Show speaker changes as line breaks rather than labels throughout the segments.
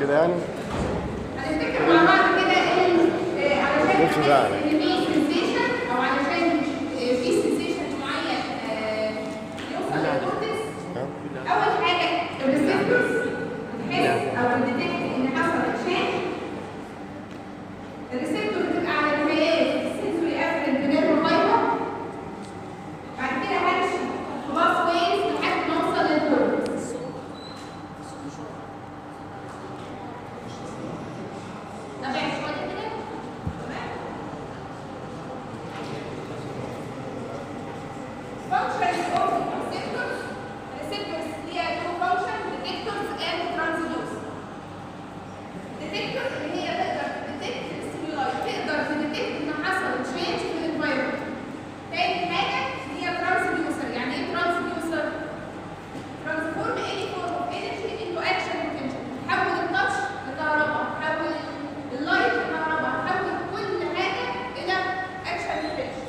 كده يعني
هنفتكر مع بعض كده ان آه، علشان
نفس ده
نحس ان في سنسيشن او علشان آه، في سنسيشن معين آه، يوصل للكورتكس
ها؟
اول حاجه الريسبتورز بتحس او بتديتكت ان حصل تشينج الريسبتور بتبقى على الجهاز السنسوري افرنت بنيرفو فايبر بعد كده همشي خلاص ويز لحد ما اوصل للكورتكس طبعا شويه كده تمام functions of receptors receptors ليها two function detectors and transducers detector اللي هي تقدر تديتكت الستيمولاي تقدر تديتكت ان حصل change في الانفايرمنت تاني حاجه هي transducer يعني ايه transducer transform any form of energy into action potential تحول التاتش لكهرباء تحول اللايت لكهرباء تحول كل حاجه الى action potential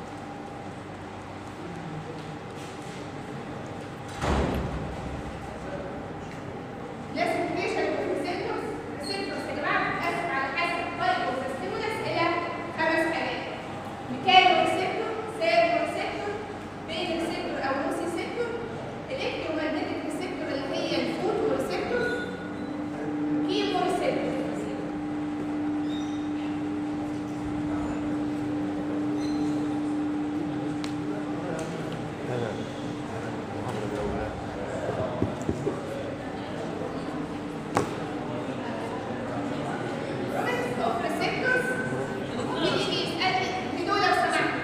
classification of receptors receptors يا جماعه بتتقسم على حسب type of the stimulus الى خمس حاجات ميكانو ريسبتور سيرمو ريسبتور بين ريسبتور او نوسي ريسبتور الكترومagnetic ريسبتور اللي هي الفوتو ريسبتور كيمو ريسبتور
هلا محمد الأولاد
properties of receptors مين يجي يسالني بدول لو سمحت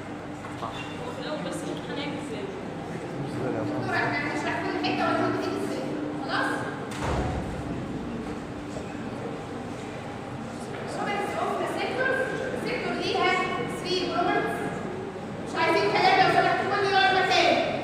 دكتور احنا هنشرح كل حته ونقول بتيجي ازاي خلاص properties of receptors receptor ليها 3 properties مش عايزين كلام لو سمحت كل يوم مكان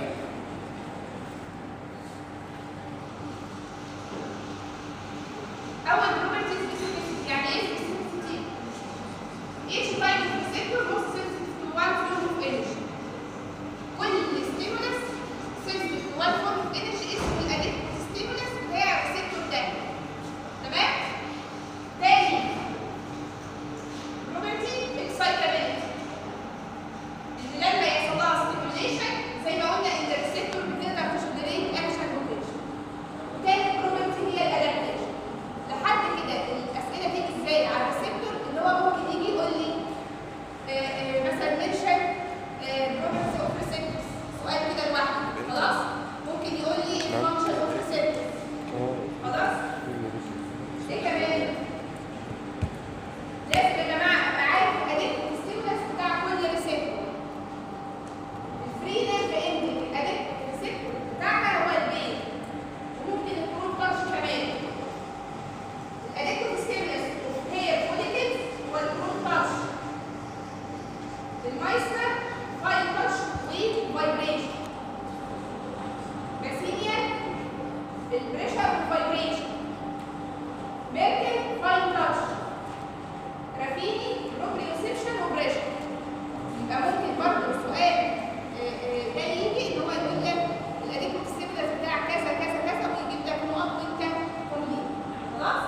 اول property specificity يعني ايه specificity each type of receptor most sensitive to one form of energy كل stimulus sensitive to one form of energy اسمه الادكتيف stimulus بتاع الريسبتور ده تمام تاني property excitability ان لما يحصل لها stimulation زي ما قلنا ان الريسبتور بتقدر تشدريت اكشن بوتنشال تالت بروبرتي هي الادابتيشن لحد كده الاسئله تيجي ازاي على الريسبتور اللي هو ممكن يجي يقول لي آه، آه، مثلا منشن بروبرتي اوف ريسبتورز سؤال كده لوحده خلاص ممكن يقول لي الفانكشن اوف ريسبتورز خلاص ايه كمان لازم يا جماعه ابقى عارف الادكتيف ستيمولس بتاع كل ريسبتور الفري نيرف اندنج الادكتيف ريسبتور بتاعنا هو البين وممكن يكون تاتش كمان الادكتيف ستيمولس هي فوليكلز هو الكرون تاتش المايستر فاين تاتش وفايبريشن باسينيا البريشر والفايبريشن ميركل فاين تاتش رافيني بروبريوسبشن وبريشر يبقى ممكن برضه سؤال آه، آه، ده يجي ان هو يقول لك الاديكتيف ستيمولس بتاع كذا كذا كذا ويجيب لك نقط وانت كومبليت خلاص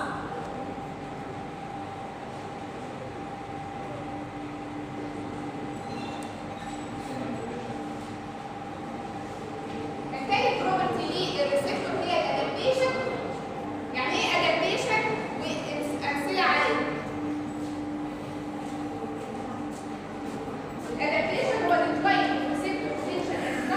التالت بروبرتي للريسبتور هي الادابتيشن يعني ايه ادابتيشن وامثله عليه الادابتيشن هو الديفاين receptor potential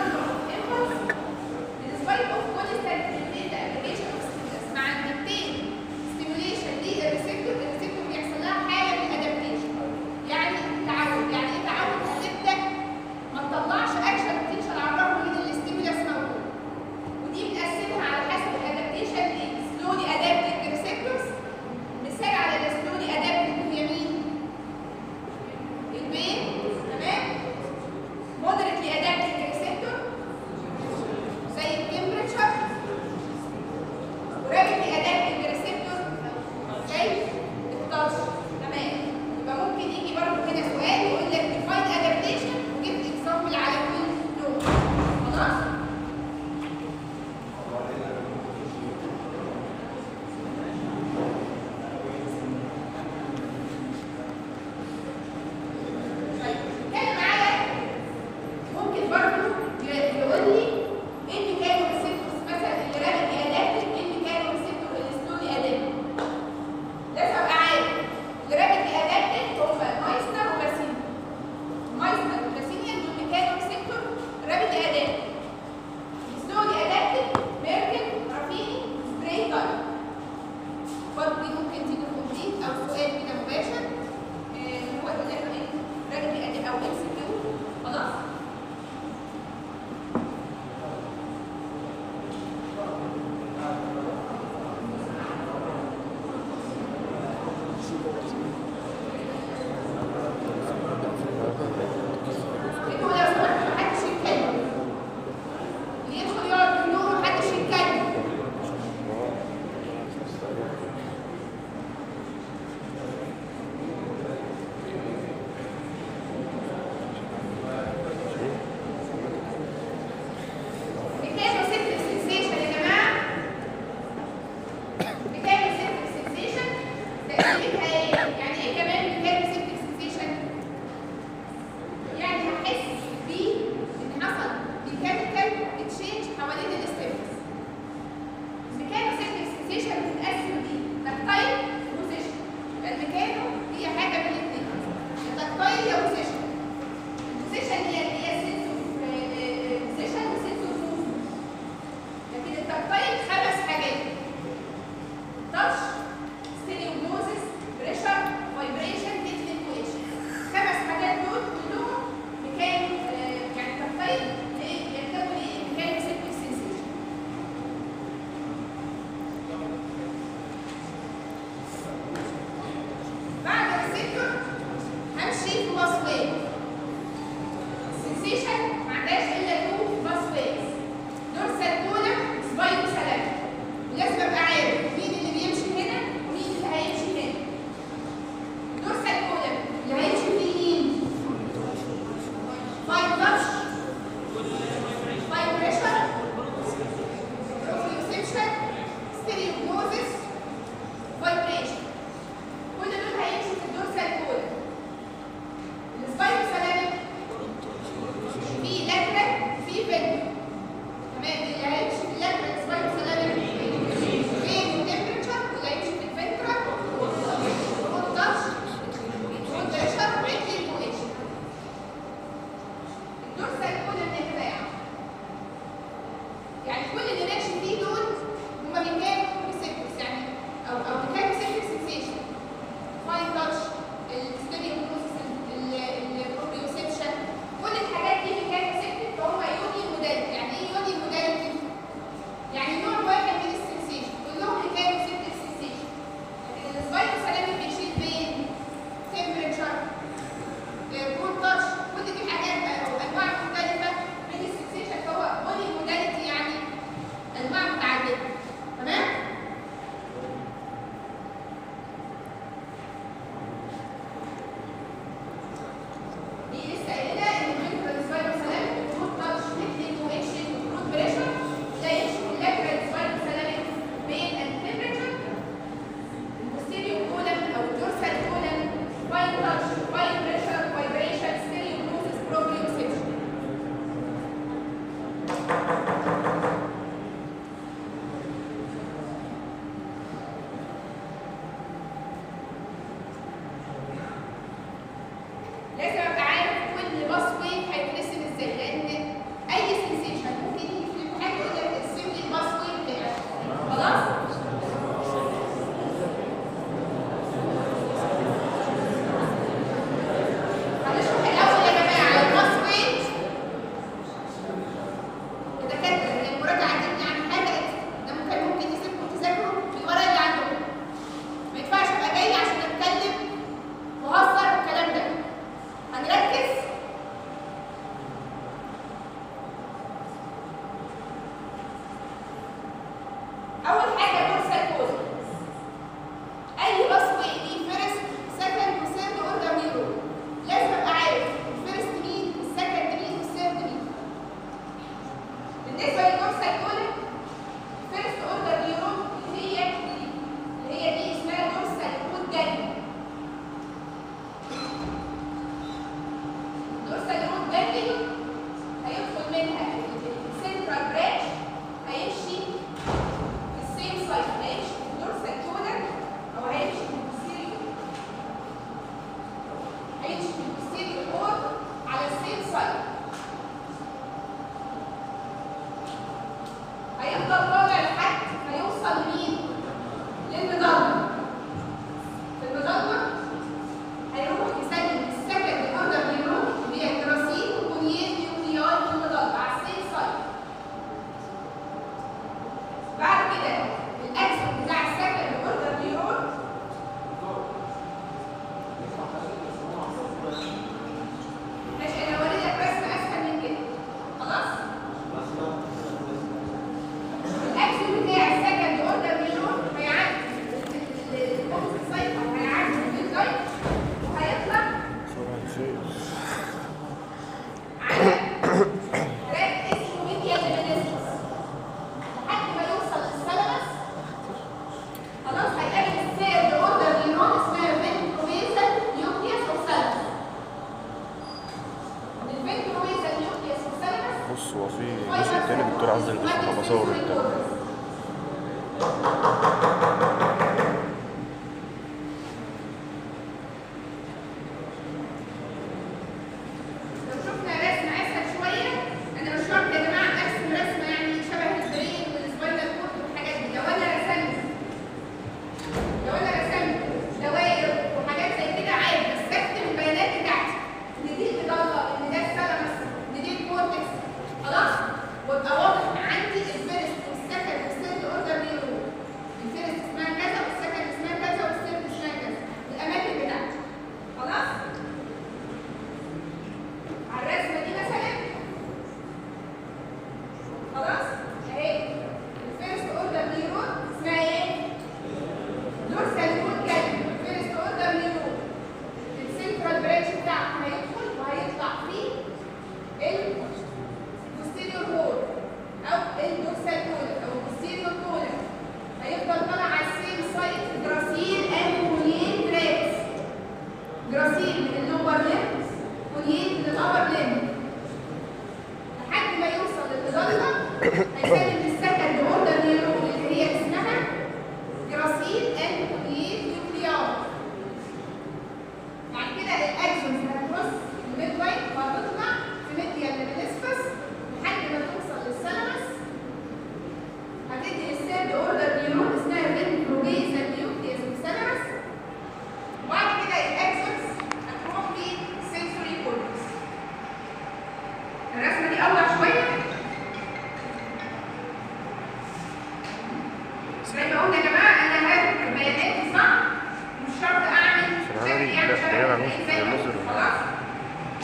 دي ممكن تيجي كومبليت او سؤال كده مباشر آه، اللي هو يقول لك ايه راجل ادي او اكس كيو خلاص انتوا لو سمحتوا محدش يتكلم اللي يدخل يقعد من النور محدش يتكلم ميكانو سيستم سنسيشن يا جماعه ميكانو سيستم سنسيشن تقريبا ايه يعني ايه كمان ميكانو سيستم سنسيشن يعني هحس بيه ان حصل ميكانيكال تشينج حوالين الستيبس الميكانو سيستم سنسيشن بتتقسم دي تكتايل وبوزيشن الميكانو هي حاجه من الاثنين يا تكتايل يا بوزيشن البوزيشن هي اللي هي سنسور بوزيشن وسنسور موفمنت لكن التكتايل خمس حاجات تاتش ستيريوجنوزس بريشر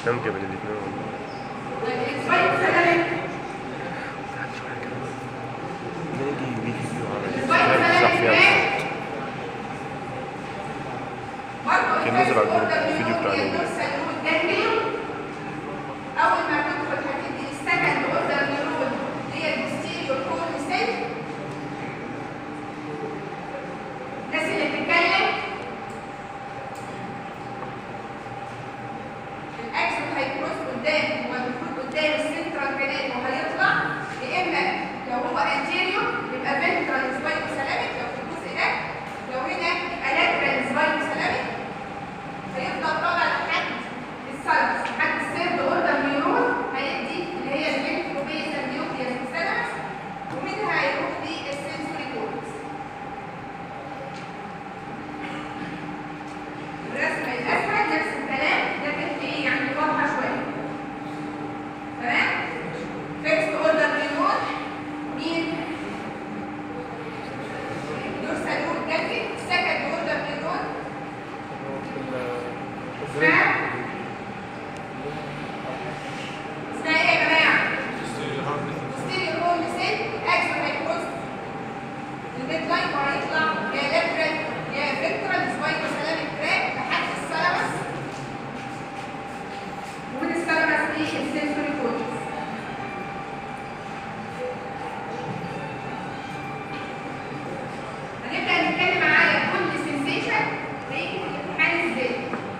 دمجة بين الاثنين والله
السبايك سلامك
نلاقي فيديو على
السبايك
اليوتيوب صح فيها
سلامك برضه
كان نزل على
الفيرست
الفيديو بتاع
اوردر
اليوم.
نيورون سيلول جانجليون اول ما تدخل هتدي السكند اوردر نيورون اللي هي البوستيريور كورن سيل الناس اللي بتتكلم الاكسون هيكروس قدام والمفروض قدام السنترال كانال وهيطلع يا اما لو هو انتيريور يبقى فنترال سبايكو سلامك لو في الجزء ده لو هنا يبقى لاترال سبايكو سلامك هيفضل طالع لحد السلس لحد السيرد اوردر نيورون هيدي اللي هي الفنتروبيزال نيوكليوس سلامس ومنها هيروح للسنسوري كورتكس الرسمة الأسود نفس الكلام لكن في إيه يعني واضحة شوية تمام؟ فيكست اوردر نيورون مين؟ يرسل نور جنبي سكند اوردر نيورون اسمها اسمها ايه يا جماعة؟ posterior horn cell axial hypothesis الميد لاين وهيطلع يا لاترال يا فيكترال سبايكو سلامك تراك لحد الثالاموس ومن الثالاموس للسنسوري كورتكس هنبدأ نتكلم على كل سنسيشن هيجي في الامتحان ازاي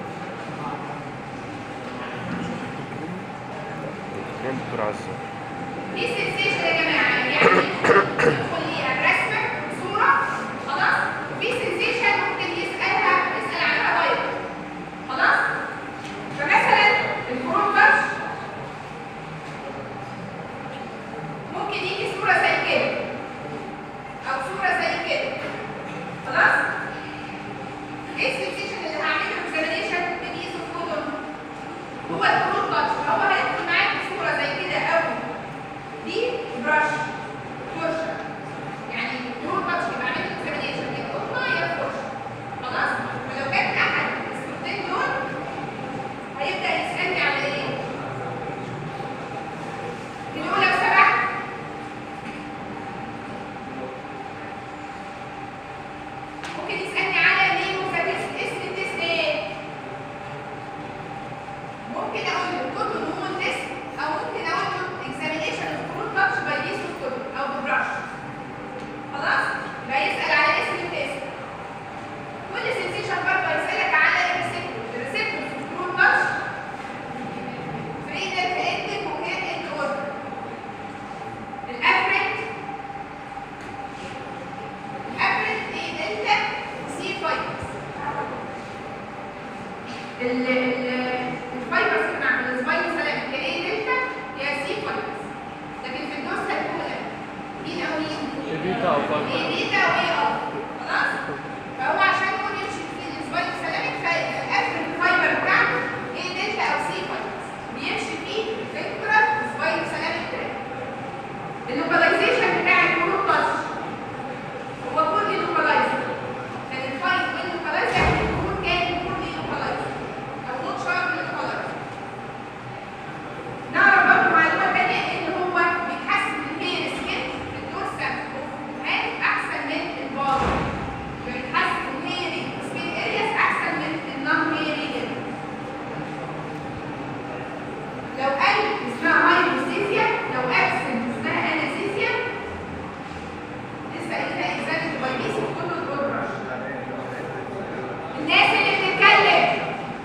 فين دكتور عزة
دي سنسيشن يا جماعه يعني يدخل ليها الرسمه صوره خلاص وفي سنسيشن ممكن يسالها يسال عنها غير خلاص فمثلا البروفرش ممكن يجي صوره زي كده او صوره زي كده خلاص ايه السنسيشن اللي هعمله اكزامينيشن بميزو فوتون هو البروفرش فهو هيدخل معاك صوره زي كده او دي برش فرشه يعني نور باتش يبقى عامل اكزامينيشن يا قطه يا فرشه خلاص ولو كان احد الصورتين دول هيبدا يسالني على ايه؟ يقول لو سمحت ممكن يسالني على نيموفاتيس اسم التست ايه؟ ممكن اقول له كتب هومون تيست او ممكن اقول له اكزامينيشن اوف فروت باتش باي ليس كتب او ببرش خلاص يبقى يسال على اسم التيست كل سنسيشن برضه هيسالك على الريسبتور الريسبتور في الفروت باتش فريدر في اندك وغير اند اوردر الافرنت الافرنت ايه دلتا سي فايبرز ال- ال- الفايبرز اللي مع السباين سلام يا ايه دلتا يا سي فايبرز لكن في الدوسة الأولى مين أو مين؟
بيتا أو فايبر.
ايه بيتا وايه اه خلاص؟ فهو عشان هو يمشي في السباين سلامك فالقفل الفايبر بتاعته ايه دلتا أو سي فايبرز بيمشي فيه فكرة سباين سلامك تراك اللوكاليزيشن بتاع الكروب تاتش هو كل لوكالايزر كان الفايل وين لوكالايزر يعني الكروب كان كل لوكالايزر او نوت شارب لوكالايزر نعرف برضه معلومه ثانيه ان هو بيحسن الهير سكين في الدورسال وفي احسن من البار بيحسن الهير سكين ارياس احسن من النون هيري ارياس لو قال اسمها هايبوستيزيا لو ابسنت اسمها انستيزيا لسه قايلها اكزامن بايبيس وكل البرش الناس اللي بتتكلم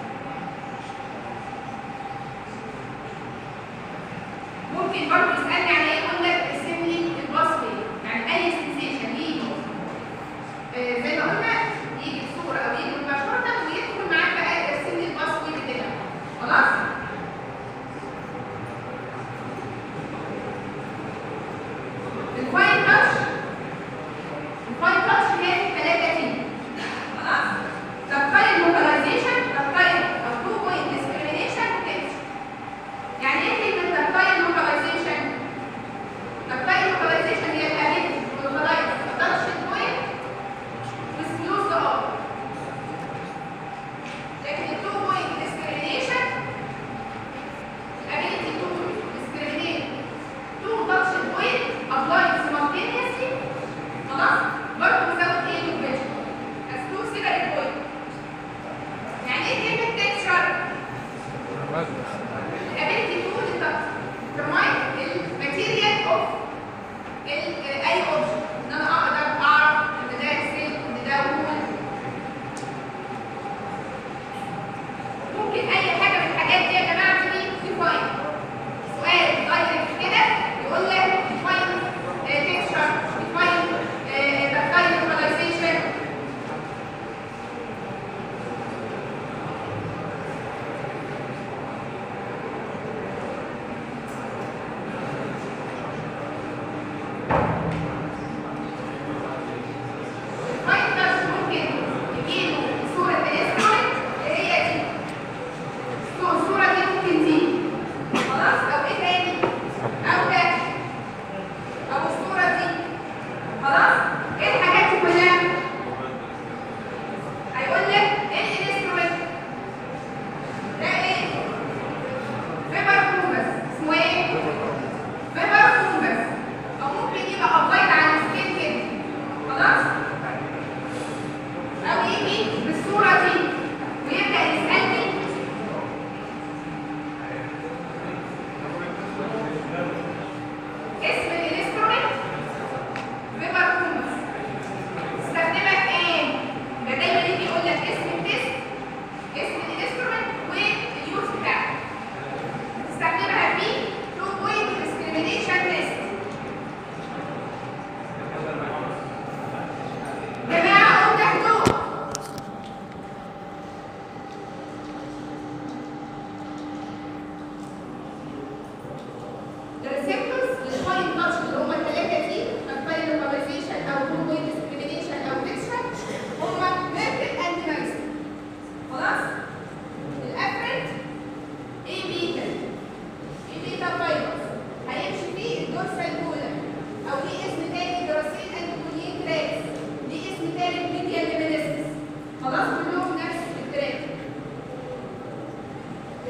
ممكن برضه يسالني على ايه يقول لك ارسم لي الباسوي يعني اي سنسيشن يجي آه، زي ما قلنا يجي بصوره او يجي مباشره ويدخل معاك بقى ارسم لي الباسوي بتاعه خلاص الفاين تاتش الفاين تاتش هي ثلاثة تي خلاص تبقى لوكاليزيشن تبقى او تو بوينت ديسكريميشن وتنشن يعني ايه كلمة تبقى لوكاليزيشن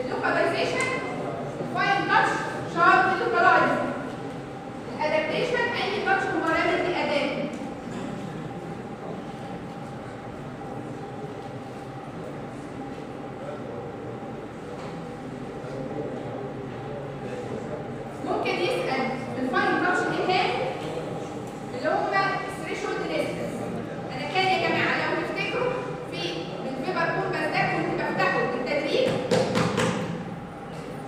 اللوكاليزيشن فاين تاتش شارب لوكالايز الادابتيشن اي تاتش مبرمج لاداه ممكن يسال الفاين تاتش ايه تاني اللي هم الثريشولد ديستنس انا كان يا جماعه لو تفتكروا في الفيبر كومباس ده كنت بفتحه بالتدريج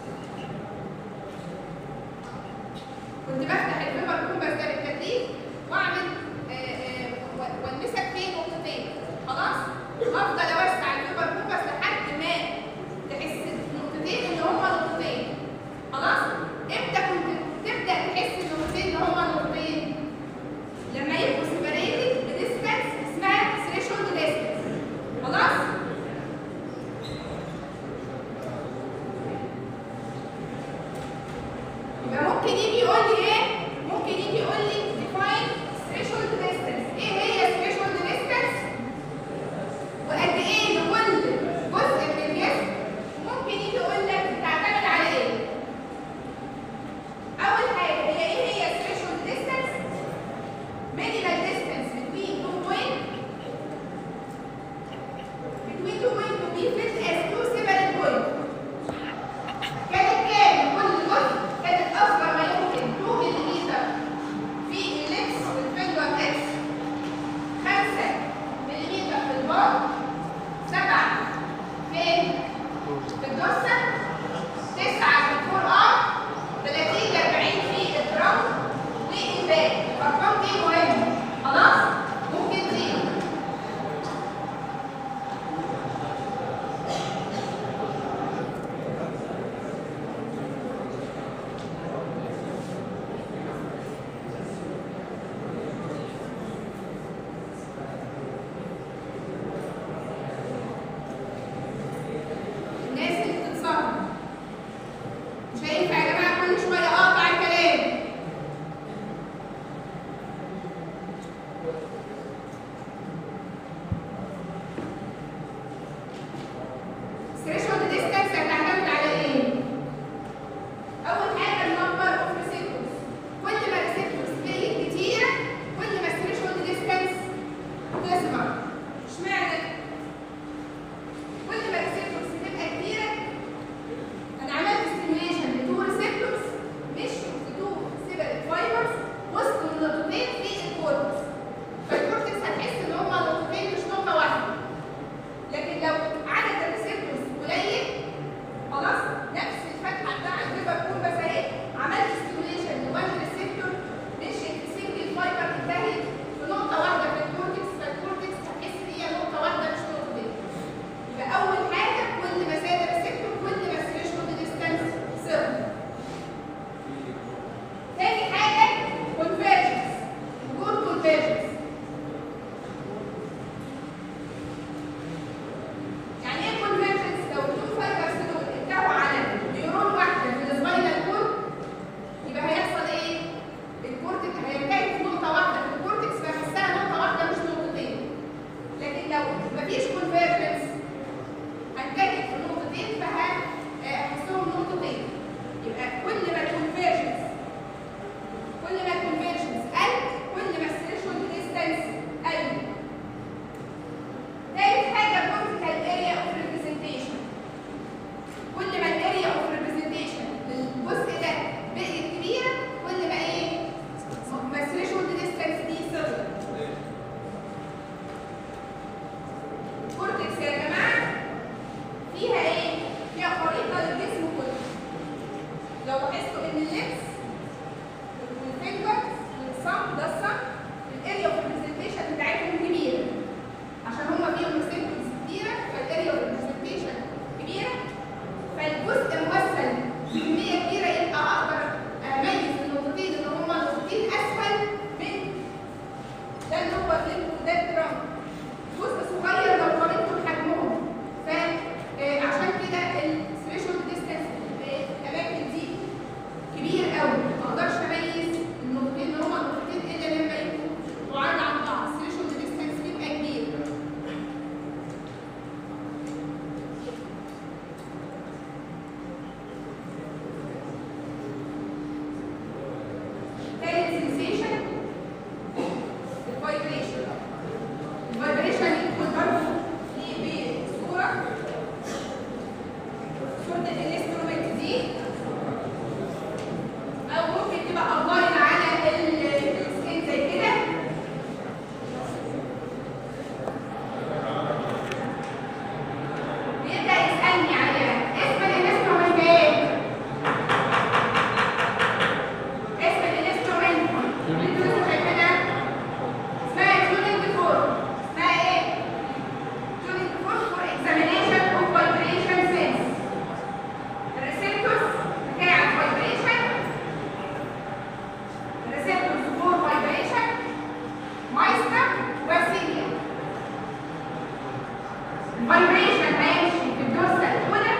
الفايبريشن هيمشي في الدوسه الاولى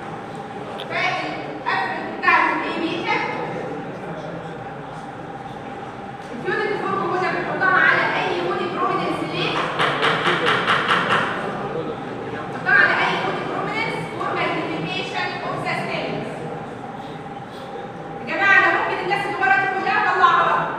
فالقفل بتاعت الاي بيتا الفيوز اللي فوق كنا بنحطها على اي يوني بروميننس ليه؟ نحطها على اي يوني بروميننس فور ماجنيفيكيشن اوف ذا ستيلز يا جماعه انا ممكن الناس اللي ورا دي كلها اطلعها بره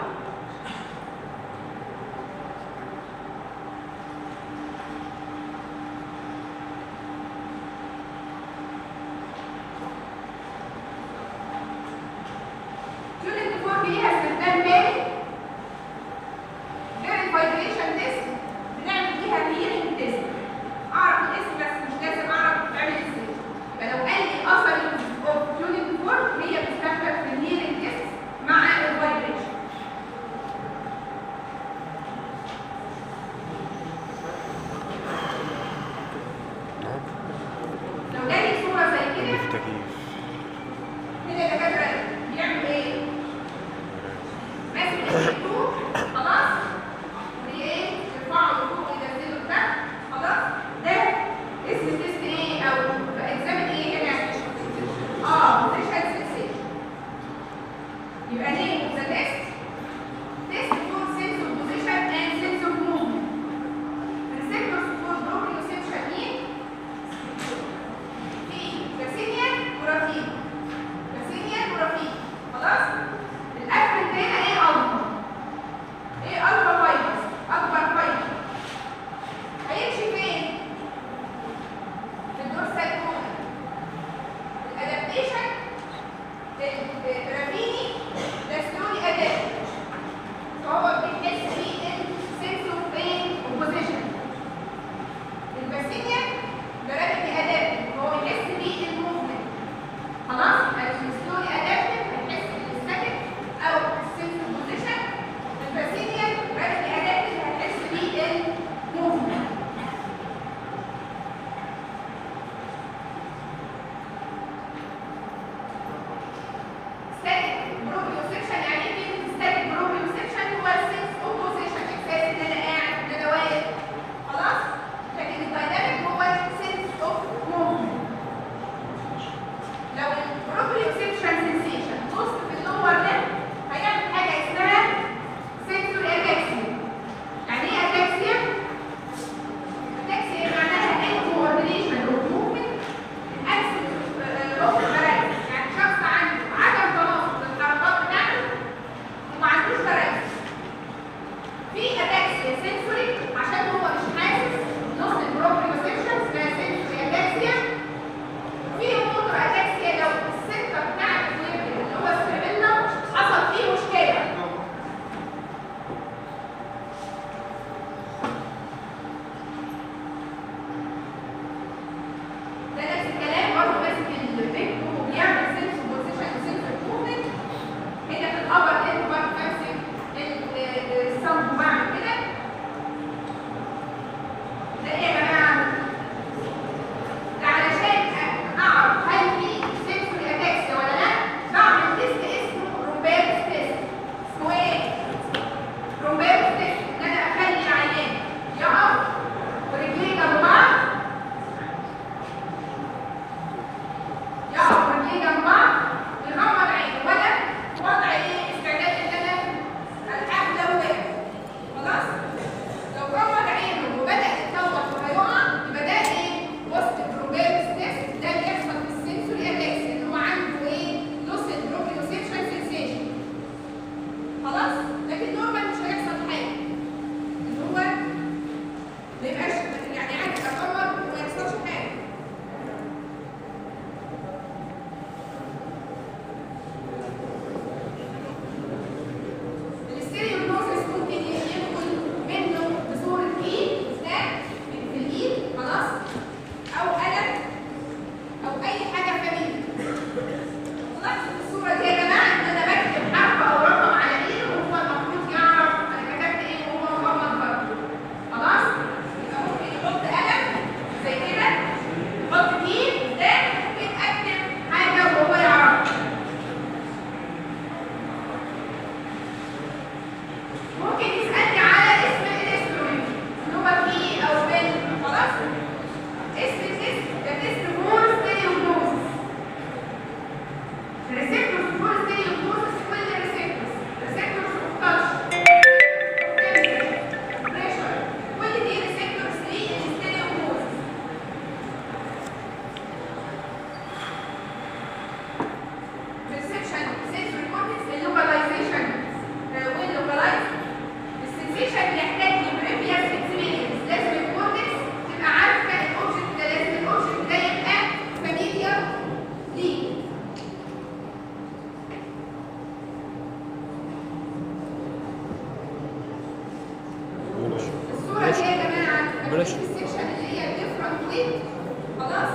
خلاص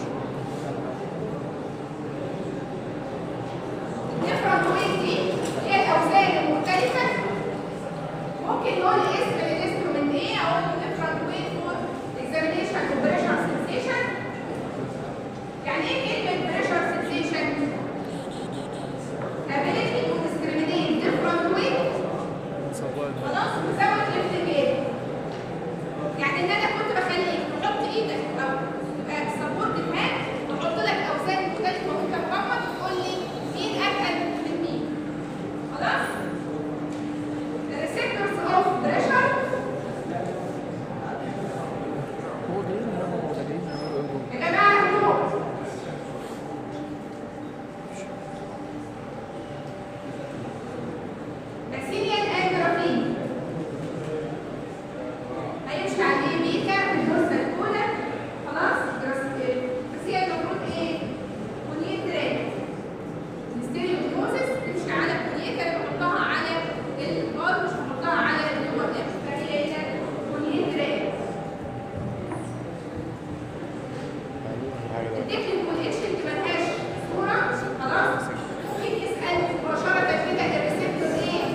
الديفرنت ويت دي هي الاوزان المختلفه ممكن نقول اسم الانسترومنت ايه او different way for examination of pressure sensation يعني ايه كلمة pressure sensation؟ ability to discriminate different weight خلاص وزود الارتجال يعني ان انا كنت بخليك تحط ايدك او تبقى سبورت هاند واحط لك اوزان مختلفه وانت مغمض وتقول لي مين اتقل من مين خلاص؟ الريسبتورز اوف بريشر يا جماعه هدوء بكسيريال اند جرافين هيمشي عليه بيتا في الجثه الاولى خلاص بس هي المفروض ايه؟ كونيت تراك الستيريوكوزس تمشي على الكونيت انا بحطها على البار مش بحطها على اللور ليفت فهي هنا كونيت تراك
حاجة ده
التكنيكال اتشنت ملهاش صوره خلاص ممكن يسال مباشره كده الريسبتور ايه؟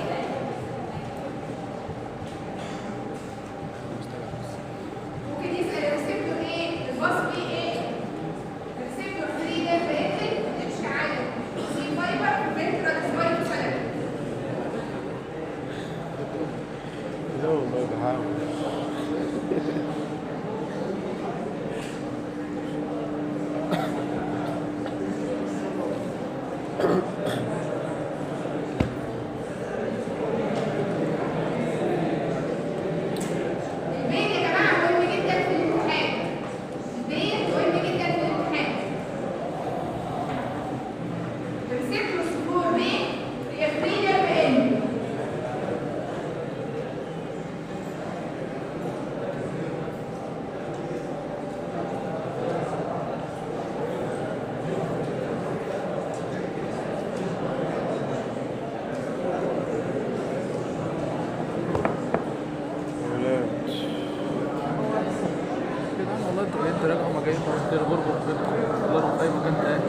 ممكن يسال الريسبتور ايه؟ الباص فيه ايه؟ الريسبتور 3 ده فاتل تمشي على سي فايبر فنترال سبايك سلبي
لا والله بحاول
البين يا جماعه مهم جدا في الامتحان البين مهم جدا في الامتحان الريسبتور سكور بين هي 3 بين
ولاد
كده والله انتوا جايين تراجعوا ما جايين تغيروا غربة كده تغيروا في اي مكان تاني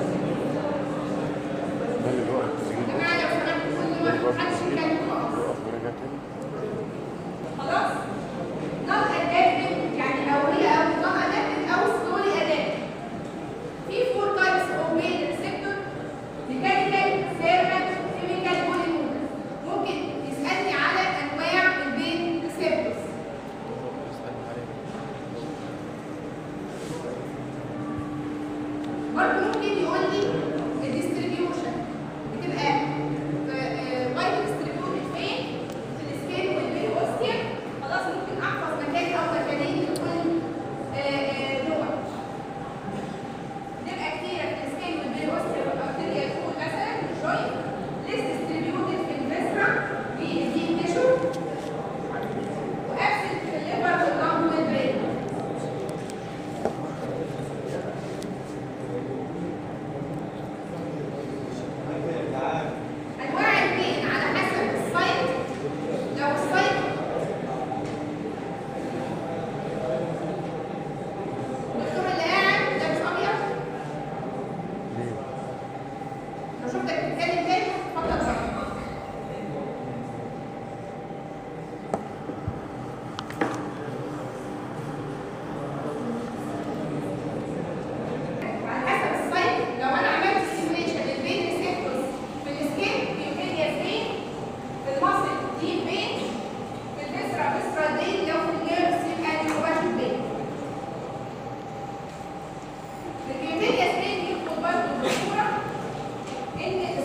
ده اللي بيوقف
يا
تسجيل
جماعه لو سمحتوا كل
ده اللي
واحد
بيوقف
محدش
تسجيل
يتكلم خالص
بيوقف ورجع تاني
خلاص نون ادابتد يعني او هي او نون ادابتد او سلولي ادابتد في فور تايبس اوف بين ريسبتور ميكانيكال ثيرمال كيميكال بوليمودر ممكن يسالني على انواع البين ريسبتورز برضه ممكن يقول لي الديستريبيوشن بتبقى وايد ديستريبيوتد فين في السكين والبين اوستيا خلاص ممكن احفظ مكان او مكانين لكل آه، آه، نوع بتبقى كتيرة في السكين والبين اوستيا والبكتيريا الفول مثلا الجوينت ليس ديستريبيوتد في الفيسرا في الدين تيشو وابسنت في الليفر واللنج والبرين انواع البين على حسب السايت لو السايت الدكتور اللي قاعد لابس ابيض لو شفتك بتتكلم تاني اتفضل بره على حسب السايت لو انا عملت سيميوليشن للبين ريسبتورز في السكين في الفيليا بين في المصل دي بين في الفيسرا فيسرا بين لو في النيرفز يبقى نيوروباثيك بين في الفيليا بين يدخل برضه بالصوره ان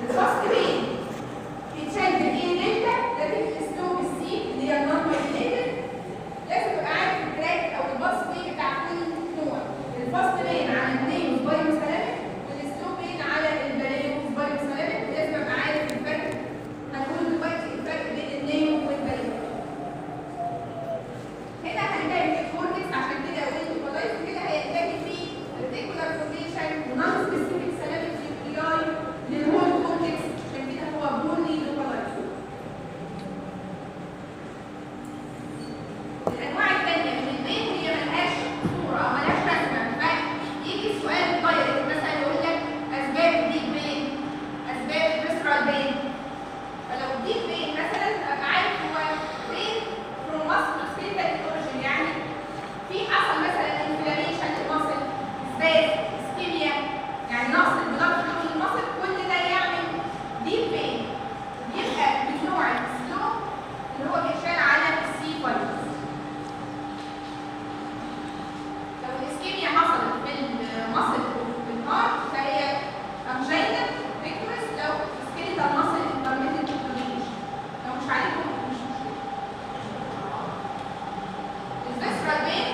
الفاست بين بيتشال بالايه دلتا لكن السلو بالسي اللي هي النون مايجريتد لازم تبقى عارف التراك او الباص بين بتاع كل نوع الفاست بين على النيم بايوسلامك والسلو بين على البلايوس بايوسلامك ولازم ابقى عارف الفرق هنقول دلوقتي الفرق بين النيم والبلايوس هنا هنلاقي في الكورتكس عشان كده والنيوكلايز كده هيلاقي في ريتيكولار فورميشن ونون سبيسيفيك سلامك نيوكلياي للهول كورتكس عشان كده هو بوني نيوكلايز الانواع الثانيه من البين هي ملهاش صوره او ملهاش رسمه فيجي سؤال دايركت مثلا يقول لك اسباب الديك بين اسباب الفيسرال بين فلو الديك بين مثلا ابقى عارف هو بين فروم ماسل سكيلتال اوريجين يعني في حصل مثلا انفلاميشن للمصل سباس اسكيميا يعني نقص البلاد فلو للمصل كل ده يعمل ديك بين بيبقى بنوع السلو اللي هو بيشال على السي فايروس لو الاسكيميا حصلت في المصل في الهارت فهي انجينا ريكتورس لو سكيلتال مصل انترميتنت انفلاميشن لو مش عارفهم مش مشكله الفيسرال بين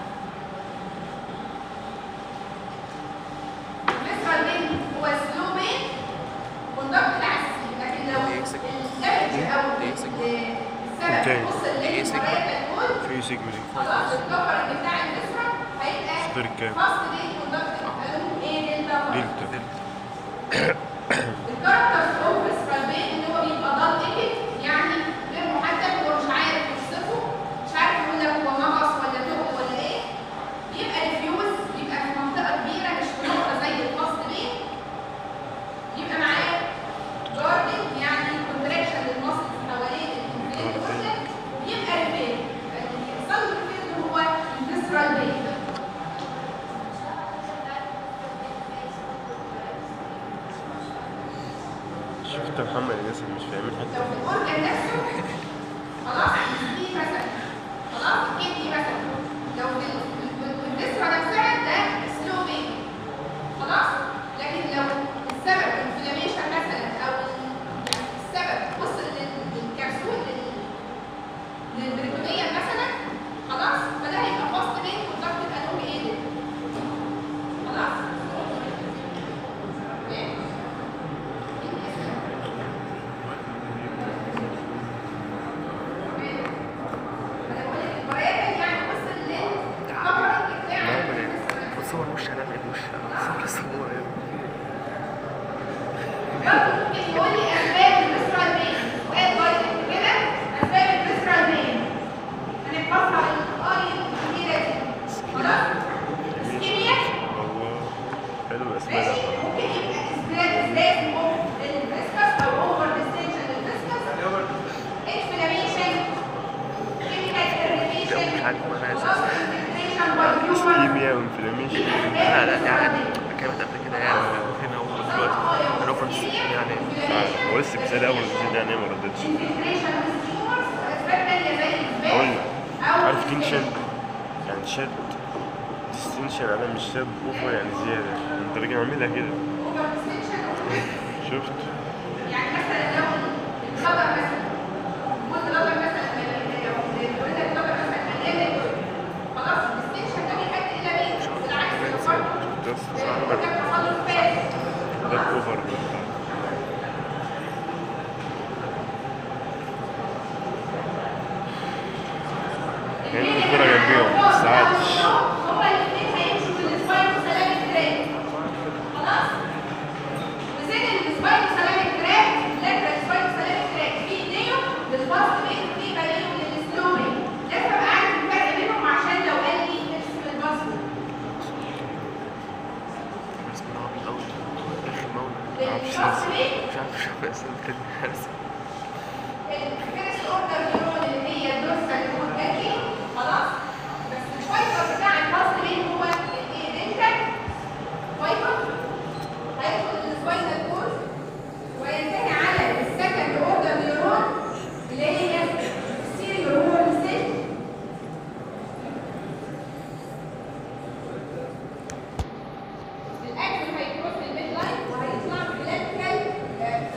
الفيسرال بين هو سلو بين والضغط العكسي لكن لو الدمج او السبب وصل للمرايا الكل
في سيجمنت
خلاص الكفر بتاع الفيسرا هيبقى
صفر كام؟
فاست بين والضغط القانون ايه دلتا
دلتا
الكاركترز اوف فيسرال بين ان هو بيبقى ضل اكل يعني غير محدد هو مش عارف يوصفه مش عارف يقول لك هو مغص ولا تقل ولا ايه بيبقى ريفيوز بيبقى في منطقه كبيره مش في نقطه زي الفاست بين يبقى معاه جاردن يعني كونتراكشن للمصل حوالين الانفلين وبيبقى ريفير اللي بيحصل له ريفير اللي هو الفيسرال بين
شفت محمد الناس اللي مش فاهمين
لو
حتى
في الاورجن نفسه خلاص دي مثلا خلاص الكدني مثلا لو في ال- في النسبه نفسها ده سلو بين خلاص لكن لو السبب انفلاميشن مثلا او ال- يعني السبب وصل لل- للكبسول لل- للبريتونيه مثلا خلاص فده هيبقى فاست بين والضغط الانومي ايه ده خلاص ايه
بص هو الوش هنعمل الوش صور صور
الله حلو الاسماء ده
مش عارف معناها ازاي
اسكيميا وانفلاميشن
لا لا يعني كانت قبل كده يعني هنا ودلوقتي الرفرنس يعني
هو لسه بيسأل اول جديد يعني ما ردتش اقول لك عارف تنشن يعني شد ديستنشن انا مش شد اوفر يعني زياده انت راجل عاملها كده شفت
يعني مثلا لو الخبر مثلا قلت الخبر مثلا لو قلت الخبر مثلا مليان خلاص الديستنشن ده بيؤدي الى ايه؟ بالعكس لو فرق
بس
قلت لك تصلب فاز
ده اوفر يعني الكرة جنبيهم بس عادش
هما الاثنين هيمشوا في السبايك وسلام التراك خلاص وزين السبايك وسلام التراك لاترال سبايك وسلام التراك في نيو للفاست بين في باليو للسلو بين لازم ابقى عارف الفرق بينهم عشان لو قال لي ارسم الباص
بس من عبد الاول اخر مولى
للفاست بين
مش عارف شوف اسئله تاني
الفيرست اوردر نيورون اللي هي الدورسال نيورون جاكي خلاص بس الفايبر بتاع الفاست بين هو الايه دنتال فايبر هيدخل السباينال كورد وينتهي على السكند اوردر نيورون اللي هي السيريور هورن سيل الاكل هيكروس الميد لاين وهيطلع بلاترال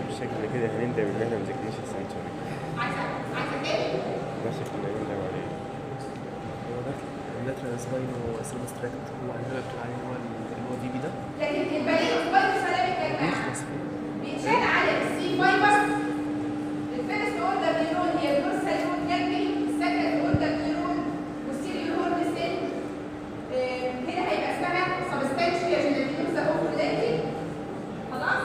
بالشكل كده هنندم ان احنا مذاكرينش السنسوري
عايزه عايزه تاني
بس كنا بنندم عليه
هو ده اللاترال سباين وسيلوستراكت هو اللي هو بتقول عليه اللي هو اللي هو في بي ده
لكن البالين سبايك سلامك يا جماعه
بيخلص فيه
بيتشال على السي فايبر الفيرست اوردر نيرون هي الدورسال نيرون جنبي السكند اوردر نيرون والسيريو هورن سيل آه، هنا هيبقى اسمها سبستانشيا جينيتيوزا اوفولاتي خلاص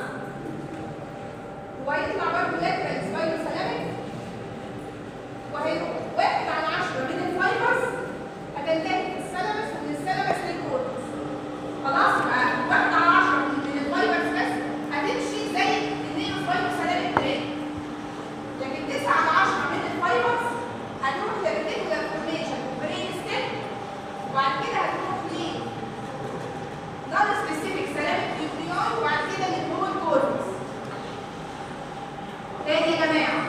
وهيطلع برضه لاترال سباينو سلامك وهيروح واحد على عشرة من الفايبرز هتنتهي في السلمس ومن السلمس للكورتكس خلاص يبقى واحد على عشرة من الفايبرز بس هتمشي زي النيو فايبر سلامك تاني لكن تسعة على عشرة من الفايبرز هتروح للريتيكولار فورميشن برين ستيب وبعد كده هتروح ل نون سبيسيفيك سلامك نيوكليون وبعد كده للهول كورتكس تاني يا جماعة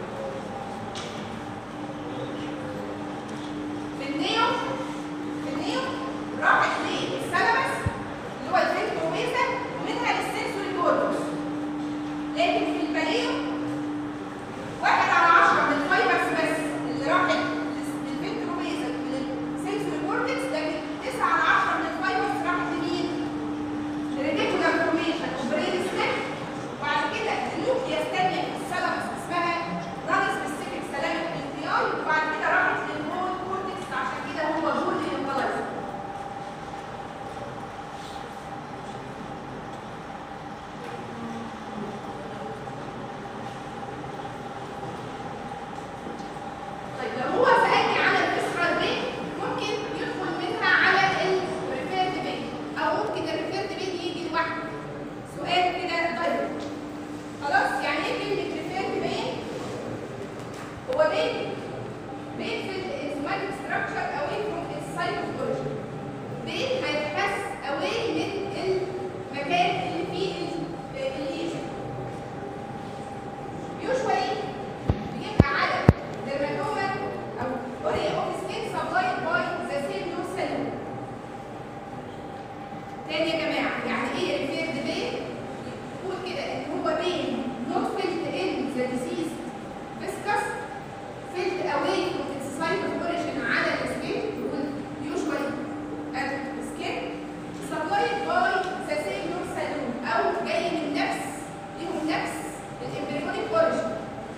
في النيو في النيو راحت للسلمس اللي هو الفنتروميزا ومنها للسنسوري كورتكس لكن في الباليو واحد على عشرة من الفايبرز بس اللي راحت للفنتروميزا وللسنسوري كورتكس لكن تسعة على عشرة من الفايبرز راحت لمين؟ للريتيكولار فورميشن وبرين ستيب وبعد كده النيوكليس تانية في السلمس اسمها نون سبيسيفيك سلامك انتياي وبعد كده راحت للهول كورتكس عشان كده هو جول للانفلايز طيب لو هو سألني على الفيسرال بين ممكن يدخل منها على الريفيرد بين او ممكن الريفيرد بين يجي لوحده سؤال كده دايركت خلاص يعني ايه كلمة ريفيرد بين؟ هو بين بين في الانزيماتيك ستراكشر away from its site of origin بين هيتحس away من المكان اللي فيه الليجن usually بيبقى على dermatoma او area of skin supplied by the same node cell تاني يا جماعه يعني ايه ريفيرد بين يقول كده ان هو بين not felt in the disease viscous felt away from its site of origin على السكين يقول usually at the skin supplied by the same node cell او جاي من نفس ليهم نفس الامبريونيك اوريجين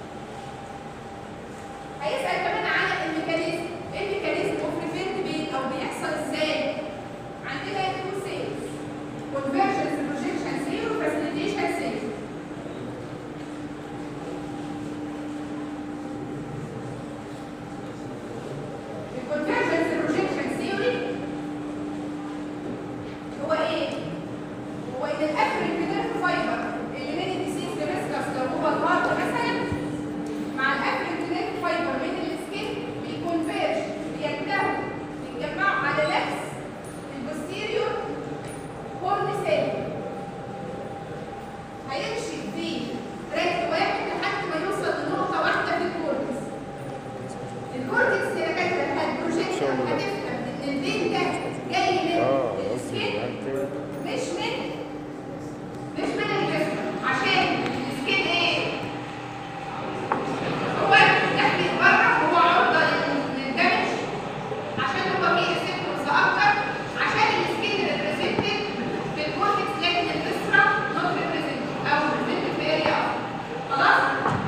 هيسأل كمان على الميكانيزم ايه الميكانيزم اوف ريفيرد بين او بيحصل ازاي عندنا تو سيلز convergence projection zero facilitation zero الconvergence projection theory هو ايه؟ هو ان الافريك نيرف فايبر اللي من الديسيز ديمسكس لو هو الهارت مثلا مع الافريك نيرف فايبر من السكين بيكونفيرج بينتهوا بيتجمعوا على نفس البوستيريور هورن سيل هيمشي في تراك واحد لحد ما يوصل لنقطة واحدة في الكورتكس الكورتكس هي كانت هتبروجيكت هتفهم ان البين ده جاي من
اه
السكين
قصدي
مش من مش من الجسم عشان السكين ايه؟ هو داخل بره هو عرضة لل- للدمج عشان هو فيه سيمبتومز اكتر عشان السكين ريبريزنتد في الكورتكس لكن الفيسرا نوت ريبريزنتد او ريبريزنتد في اريا خلاص؟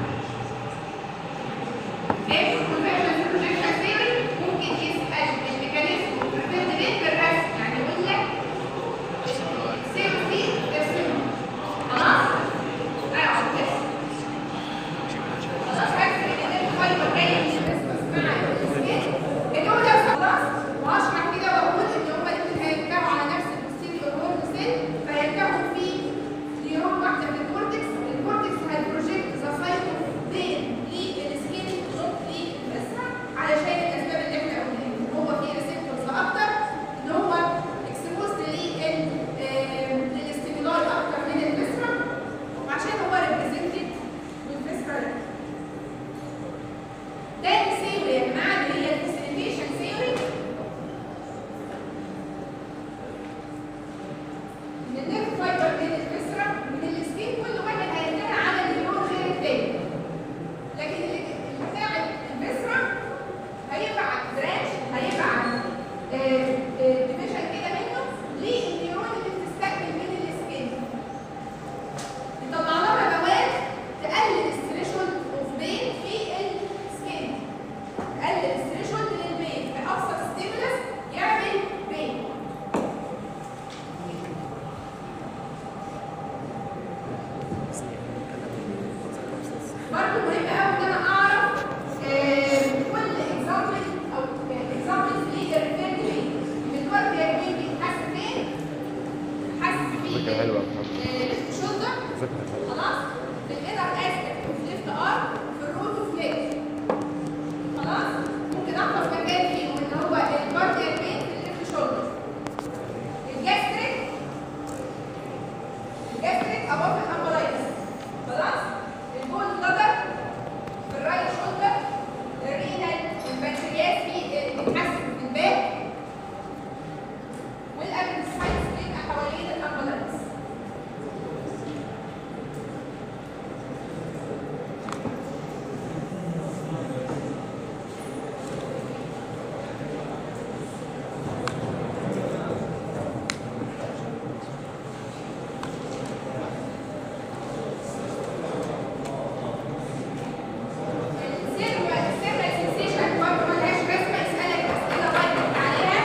ايه الكونفرجن بروجيكشن ثيوري ممكن يسال الميكانيزم ريفيرد بين بالرسم يعني يقول لك السيرو ديفيجن كده منه للنيورون اللي بتستقبل من السكين يطلع لها مواد تقلل الثريشولد اوف بين في السكين تقلل الثريشولد للبين بأبسط ستيمولس يعمل بين
بس يعني بنتكلم
برضه مهم قوي ان انا اعرف آه، كل اكزامبل او اكزامبل للريفيرد بين الريفيرد بين بيتحس فين؟ بيتحس في
فكرة حلوة يا محمد.
الليفت شولدر
فكرة حلوة.
خلاص في الانر اسبكت اوف ليفت ارم في الروت اوف ليج خلاص ممكن احفظ مكان فيه ان هو الكاردياك بين في الليفت شولدر الجاستريك الجاستريك ابوف الامبلايتس خلاص البول بلادر في الرايت شولدر الرينال البنكرياس في بيتحسن في الباك والابندسايتس بيبقى حوالين الامبلايتس السيرما السيرما سنسيشن برضه ملهاش رسمه يسالك اسئله بايظه عليها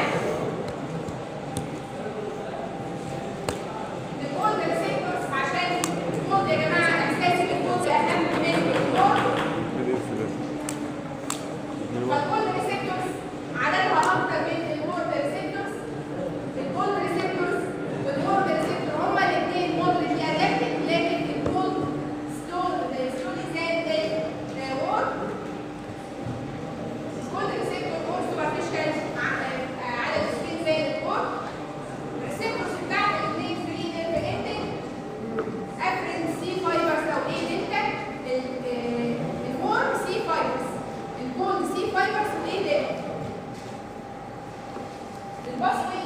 الكولد ريسبتورز عشان الكولد يا جماعه احساسي بالكولد اهم من الكولد فالكولد ريسبتورز عددها اكتر من الورد ريسبتورز الكولد ريسبتورز والورد ريسبتور هما الاثنين مودريتلي ادابتد لكن الكولد سلو سلولي زاد الورد الكولد ريسبتور مور سوبرفيشال على السكين زي الورد الريسبتورز بتاعت الاثنين فري نيرف اندنج افرين سي فايبرز او ايه دلتا الورم سي فايبرز الكولد سي فايبرز وايه دلتا الباسوي